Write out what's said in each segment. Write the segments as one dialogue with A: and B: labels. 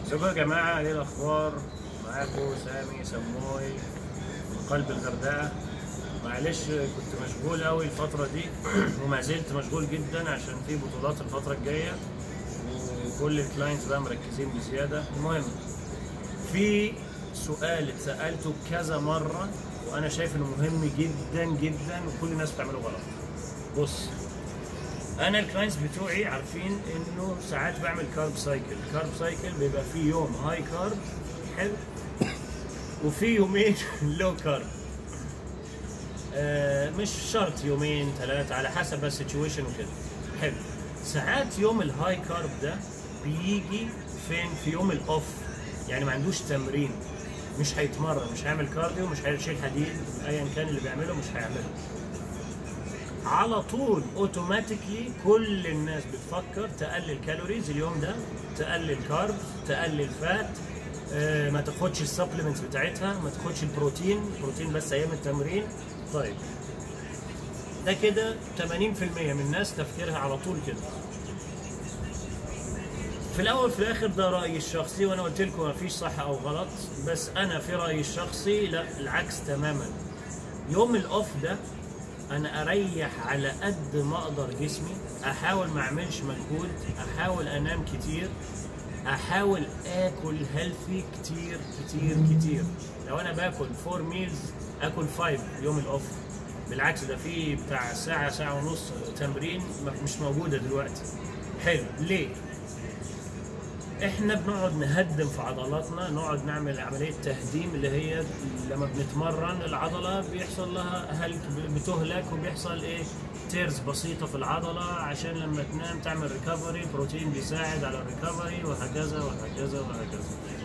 A: ازيكم يا جماعة ايه الأخبار؟ معاكم سامي سموي من قلب الغردقة معلش كنت مشغول أوي الفترة دي وما زلت مشغول جدا عشان في بطولات الفترة الجاية وكل الكلاينتس بقى مركزين بزيادة المهم في سؤال اتسألته كذا مرة وأنا شايف إنه مهم جدا جدا وكل الناس بتعمله غلط بص انا الكلاينتس بتوعي عارفين انه ساعات بعمل كارب سايكل الكارب سايكل بيبقى فيه يوم هاي كارب حلو وفي يومين لو كارب آه مش شرط يومين ثلاثة على حسب السيتويشن وكده حلو ساعات يوم الهاي كارب ده بيجي فين في يوم الاوف يعني ما عندوش تمرين مش هيتمرن مش هيعمل كارديو مش هيشيل حديد ايا كان اللي بيعمله مش هيعمله على طول اوتوماتيكلي كل الناس بتفكر تقلل كالوريز اليوم ده تقلل كارب تقلل فات آه ما تاخدش السبلمنتس بتاعتها ما تاخدش البروتين بروتين بس ايام التمرين طيب ده كده 80% من الناس تفكيرها على طول كده في الاول في الاخر ده رايي الشخصي وانا قلت لكم مفيش صح او غلط بس انا في رايي الشخصي لا العكس تماما يوم الاوف ده انا اريح على قد ما اقدر جسمي احاول ما اعملش مجهود احاول انام كتير احاول اكل هيلثي كتير كتير كتير لو انا باكل فور ميلز اكل فايف يوم الاوف بالعكس ده في بتاع ساعة ساعة ونص تمرين مش موجودة دلوقتي حلو ليه؟ احنا بنقعد نهدم في عضلاتنا نقعد نعمل عمليه تهديم اللي هي لما بنتمرن العضله بيحصل لها هلك بتهلك وبيحصل ايه تيرز بسيطه في العضله عشان لما تنام تعمل ريكفري بروتين بيساعد على الريكفري وهكذا وهكذا وهكذا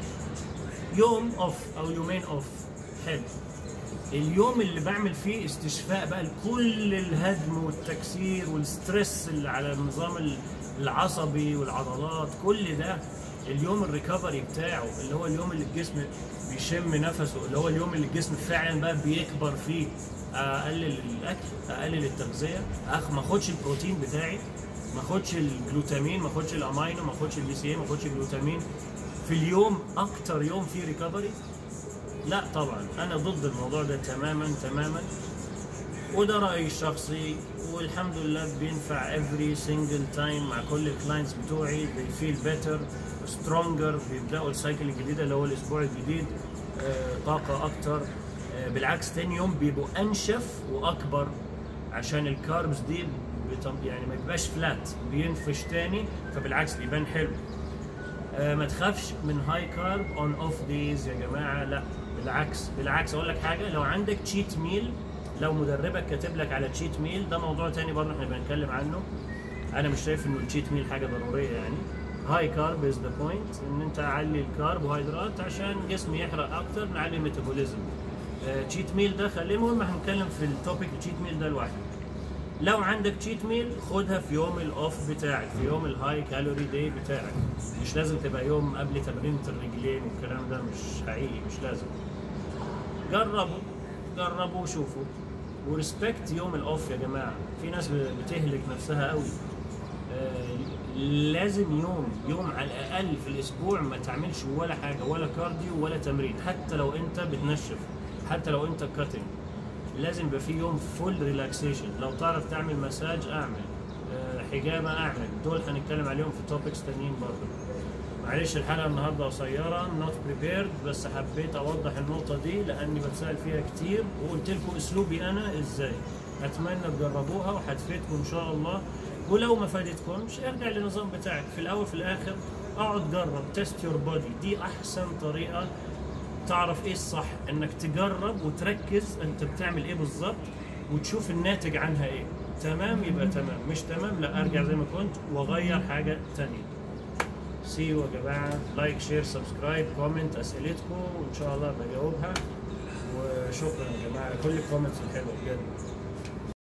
A: يوم اوف او يومين اوف حلو اليوم اللي بعمل فيه استشفاء بقى لكل الهدم والتكسير والستريس اللي على النظام العصبي والعضلات كل ده اليوم الريكفري بتاعه اللي هو اليوم اللي الجسم بيشم نفسه اللي هو اليوم اللي الجسم فعلا بقى بيكبر فيه اقلل الاكل اقلل التغذيه اخ ما اخدش البروتين بتاعي ما اخدش الجلوتامين ما اخدش الامينو ما اخدش البي سي ما اخدش الجلوتامين في اليوم اكتر يوم فيه ريكفري لا طبعا انا ضد الموضوع ده تماما تماما وده رايي الشخصي والحمد لله بينفع every single time مع كل الكلاينتس بتوعي they feel better stronger بيبداوا السايكل الجديده اللي هو الاسبوع الجديد آه طاقه اكتر آه بالعكس تاني يوم بيبقوا انشف واكبر عشان الكاربس دي يعني ما يبقاش فلات بينفش تاني فبالعكس بيبان حلو آه ما تخافش من هاي كارب اون اوف دايز يا جماعه لا بالعكس بالعكس اقول لك حاجه لو عندك تشيت ميل لو مدربك كاتب لك على تشيت ميل ده موضوع تاني برضه احنا بنتكلم عنه انا مش شايف انه التشيت ميل حاجه ضروريه يعني هاي كارب از ذا بوينت ان انت علي الكربوهيدرات عشان جسمي يحرق اكتر نعلي الميتابوليزم تشيت ميل ده خليه المهم هنتكلم في التوبيك التشيت ميل ده لوحده لو عندك تشيت ميل خدها في يوم الاوف بتاعك في يوم الهاي كالوري داي بتاعك مش لازم تبقى يوم قبل تمرينة الرجلين والكلام ده مش حقيقي مش لازم جربوا جربوا وشوفوا وريسبكت يوم الاوف يا جماعه في ناس بتهلك نفسها قوي آه لازم يوم يوم على الاقل في الاسبوع ما تعملش ولا حاجه ولا كارديو ولا تمرين حتى لو انت بتنشف حتى لو انت كاتنج لازم يبقى في يوم فول ريلاكسيشن لو تعرف تعمل مساج اعمل آه حجامه اعمل دول هنتكلم عليهم في توبكس تانيين برضه معلش الحلقه النهارده قصيره نوت بريبيرد بس حبيت اوضح النقطه دي لاني بتسال فيها كتير وقلت لكم اسلوبي انا ازاي اتمنى تجربوها وهتفيدكم ان شاء الله ولو ما فادتكمش ارجع للنظام بتاعك في الاول في الاخر اقعد جرب تيست يور بودي دي احسن طريقه تعرف ايه الصح انك تجرب وتركز انت بتعمل ايه بالظبط وتشوف الناتج عنها ايه تمام يبقى تمام مش تمام لا ارجع زي ما كنت واغير حاجه تانية سي يو يا جماعه لايك شير سبسكرايب كومنت اسئلتكم وان شاء الله بجاوبها وشكرا يا جماعه كل الكومنتس الحلوه بجد